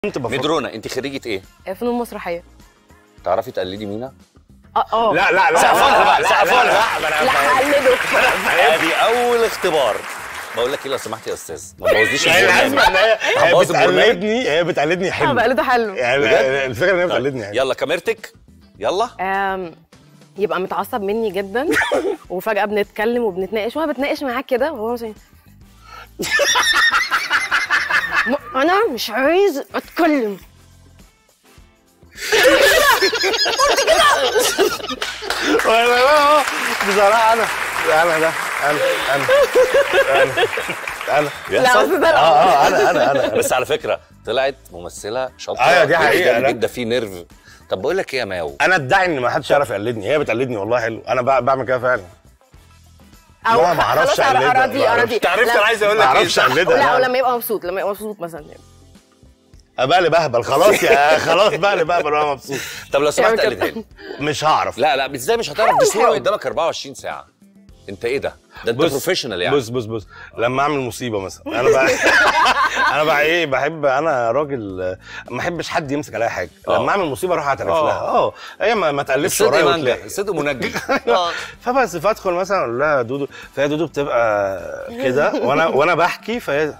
كنت بفكر مدرونه انت خريجه ايه فنون مسرحيه تعرفي تقلدي مينا اه اه لا لا لا سقفولها بقى، لا، سقفولها. لا، لا، لا، لا هقلده ادي اول اختبار بقول لك ايه لو سمحت يا استاذ ما تبوظليش يعني البرنامج. الازمه ان هي هي هبوظ البرنامج. بتقلدني هي بتقلدني اه حلو بقلده حلو يعني بجد؟ الفكره ان هي بتقلدني حلو يلا كاميرتك يلا آم، يبقى متعصب مني جدا وفجأة بنتكلم وبنتناقش وانا بتناقش معاه كده وهو مثلا م- انا مش عايز اتكلم وانا بقى بصراحه انا انا ده انا انا انا انا لا بس ده اه لا. اه انا انا انا بس على فكره طلعت ممثله شاطره أيوة، دي حقيقة، جامد لا. جدا في نيرف طب بقول لك ايه يا ماو انا ادعي ان ما حدش يعرف يقلدني هي بتقلدني والله حلو انا بع- بعمل كده فعلا او لا، ما أعرفش خلاص أقلدها، اراضي ما أعرفش. اراضي تعرفت لا. انا عايز اقول لك ما اعرفش اقلدها لا لا. ولما يبقى مبسوط لما يبقى مبسوط مثلا ابقى لي بهبل خلاص يا خلاص بقى لي بهبل وانا مبسوط طب لو سمحت يعني كده. قلدها لي مش هعرف لا لا ازاي مش هتعرف دي حاول، صوره حاول. قدامك 24 ساعه انت ايه ده ده انت بص بروفيشنال يعني بص بص بص لما اعمل مصيبه مثلا انا بقى انا بقى ايه بحب انا راجل آه، ما احبش حد يمسك عليا حاجه آه. لما اعمل مصيبه اروح اعترف آه. لها اه هي ما, ما تقلبش الصدق ورايا مانجا وتلاقي الصدق منجي فبس فادخل مثلا اقول لها دودو فهي دودو بتبقى كده وانا وانا بحكي فهي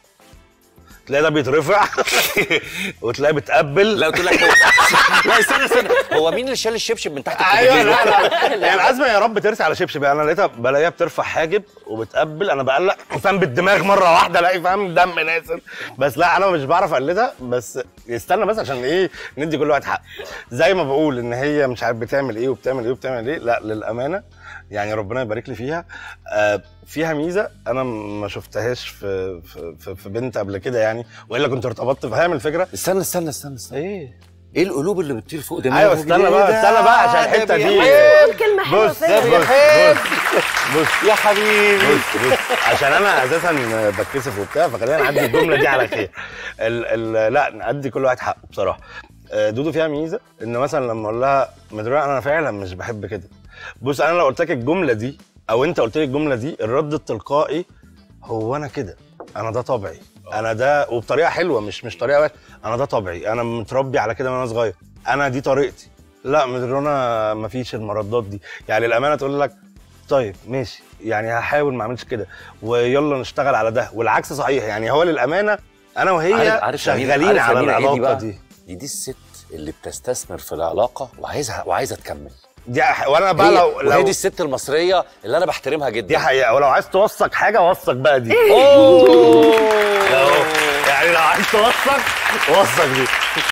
تلاقي ده بيترفع وتلاقي بتقبل لا قلت لك هو لا استنى استنى هو مين اللي شال الشبشب من تحت ايوه الكومودينو؟ لا لا يعني الازمه يا رب ترسي على شبشب انا لقيتها بلاقيها بترفع حاجب وبتقبل انا بقلق فاهم بالدماغ مره واحده الاقي فاهم دم نازل بس لا انا مش بعرف اقلدها بس استنى بس عشان ايه ندي كل واحد حق زي ما بقول ان هي مش عارف بتعمل ايه وبتعمل ايه وبتعمل ايه لا للامانه يعني ربنا يبارك لي فيها آه فيها ميزه انا ما شفتهاش في في, في, في بنت قبل كده يعني والا كنت ارتبطت فاهم الفكره استنى استنى استنى استنى ايه ايه القلوب اللي بتطير فوق دماغك ايوه استنى بقى استنى بقى عشان الحته دي قول كلمه حلوه بص فيا. بص بص بص يا حبيبي بص بص عشان انا اساسا بتكسف وبتاع فخلينا نعدي الجمله دي على خير ال ال لا نأدي كل واحد حقه بصراحه آه، دودو فيها ميزه ان مثلا لما اقول لها مدرعه انا فعلا مش بحب كده بص انا لو قلت لك الجمله دي او انت قلت لي الجمله دي الرد التلقائي هو انا كده انا ده طبعي انا ده وبطريقه حلوه مش مش طريقه وحشه انا ده طبعي انا متربي على كده وانا صغير انا دي طريقتي لا مدرونه مفيش المردات دي يعني الامانه تقول لك طيب ماشي يعني هحاول ما اعملش كده ويلا نشتغل على ده والعكس صحيح يعني هو للامانه انا وهي عارف عارف يا مين- شغالين عارف يا على مين إيه دي العلاقه بقى؟ دي دي دي الست اللي بتستثمر في العلاقه وعايزها وعايزه تكمل دي ح- وانا بقى هي- لو وهي لو دي الست المصريه اللي انا بحترمها جدا دي حقيقه ولو عايز توثق حاجه وثق بقى دي اوه لو- يعني لو عايز توثق وثق دي